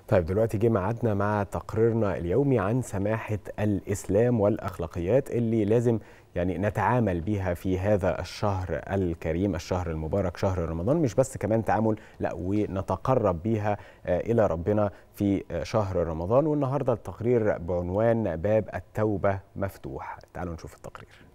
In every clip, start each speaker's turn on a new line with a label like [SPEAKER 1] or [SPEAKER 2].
[SPEAKER 1] طيب دلوقتي جه ميعادنا مع تقريرنا اليومي عن سماحة الإسلام والأخلاقيات اللي لازم يعني نتعامل بيها في هذا الشهر الكريم الشهر المبارك شهر رمضان مش بس كمان تعامل لا ونتقرب بيها إلى ربنا في شهر رمضان والنهاردة التقرير بعنوان باب التوبة مفتوح تعالوا نشوف التقرير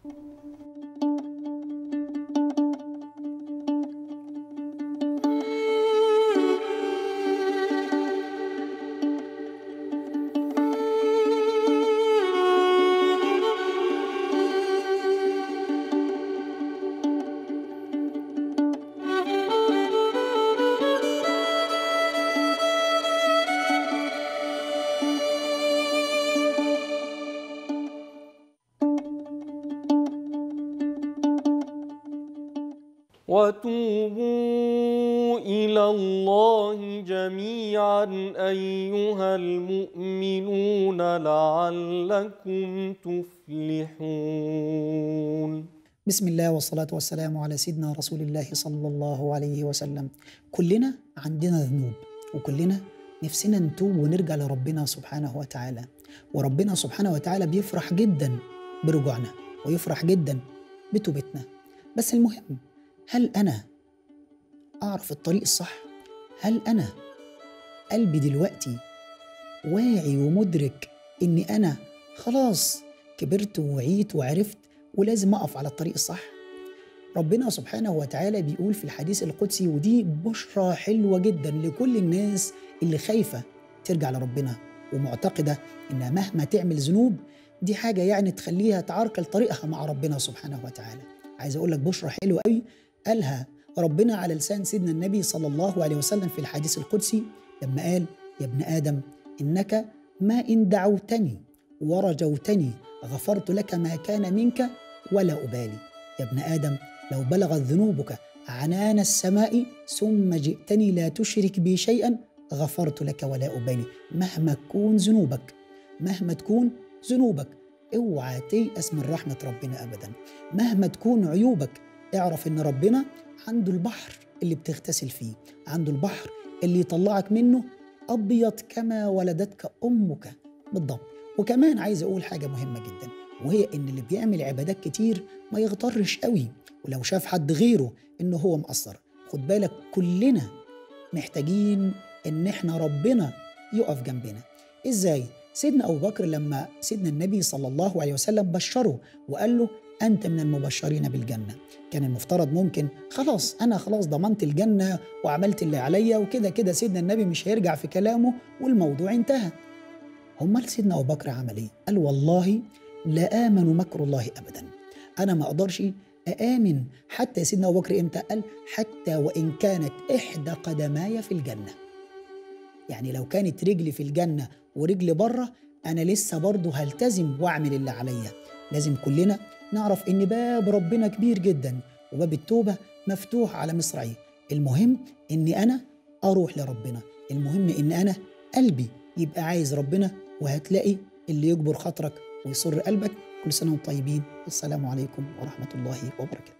[SPEAKER 2] وتوبوا إلى الله جميعا أيها المؤمنون لعلكم تفلحون
[SPEAKER 3] بسم الله والصلاة والسلام على سيدنا رسول الله صلى الله عليه وسلم كلنا عندنا ذنوب وكلنا نفسنا نتوب ونرجع لربنا سبحانه وتعالى وربنا سبحانه وتعالى بيفرح جدا برجوعنا ويفرح جدا بتوبتنا بس المهم هل أنا أعرف الطريق الصح؟ هل أنا قلبي دلوقتي واعي ومدرك إني أنا خلاص كبرت ووعيت وعرفت ولازم أقف على الطريق الصح؟ ربنا سبحانه وتعالى بيقول في الحديث القدسي ودي بشرى حلوة جدا لكل الناس اللي خايفة ترجع لربنا ومعتقدة إنها مهما تعمل ذنوب دي حاجة يعني تخليها تعرقل طريقها مع ربنا سبحانه وتعالى عايز أقول لك بشرى حلوة قوي قالها ربنا على لسان سيدنا النبي صلى الله عليه وسلم في الحديث القدسي لما قال يا ابن آدم إنك ما إن دعوتني ورجوتني غفرت لك ما كان منك ولا أبالي يا ابن آدم لو بلغت ذنوبك عنان السماء ثم جئتني لا تشرك بي شيئا غفرت لك ولا أبالي مهما تكون ذنوبك مهما تكون ذنوبك اوعى تيأس من رحمة ربنا أبدا مهما تكون عيوبك اعرف ان ربنا عنده البحر اللي بتغتسل فيه عنده البحر اللي يطلعك منه ابيض كما ولدتك امك بالضبط وكمان عايز اقول حاجه مهمه جدا وهي ان اللي بيعمل عبادات كتير ما يغترش قوي ولو شاف حد غيره انه هو مقصر خد بالك كلنا محتاجين ان احنا ربنا يقف جنبنا ازاي سيدنا ابو بكر لما سيدنا النبي صلى الله عليه وسلم بشره وقال له أنت من المبشرين بالجنة كان المفترض ممكن خلاص أنا خلاص ضمنت الجنة وعملت اللي عليا وكده كده سيدنا النبي مش هيرجع في كلامه والموضوع انتهى امال سيدنا أبو بكر عمل إيه؟ قال والله لا آمن مكر الله أبدا أنا ما أقدرش أآمن حتى سيدنا أبو بكر إمتى قال حتى وإن كانت إحدى قدماي في الجنة يعني لو كانت رجلي في الجنة ورجلي بره أنا لسه برضه هلتزم وأعمل اللي عليا لازم كلنا نعرف ان باب ربنا كبير جدا وباب التوبه مفتوح على مصراعيه المهم اني انا اروح لربنا المهم ان انا قلبي يبقى عايز ربنا وهتلاقي اللي يجبر خاطرك ويسر قلبك كل سنه وانتم طيبين السلام عليكم ورحمه الله وبركاته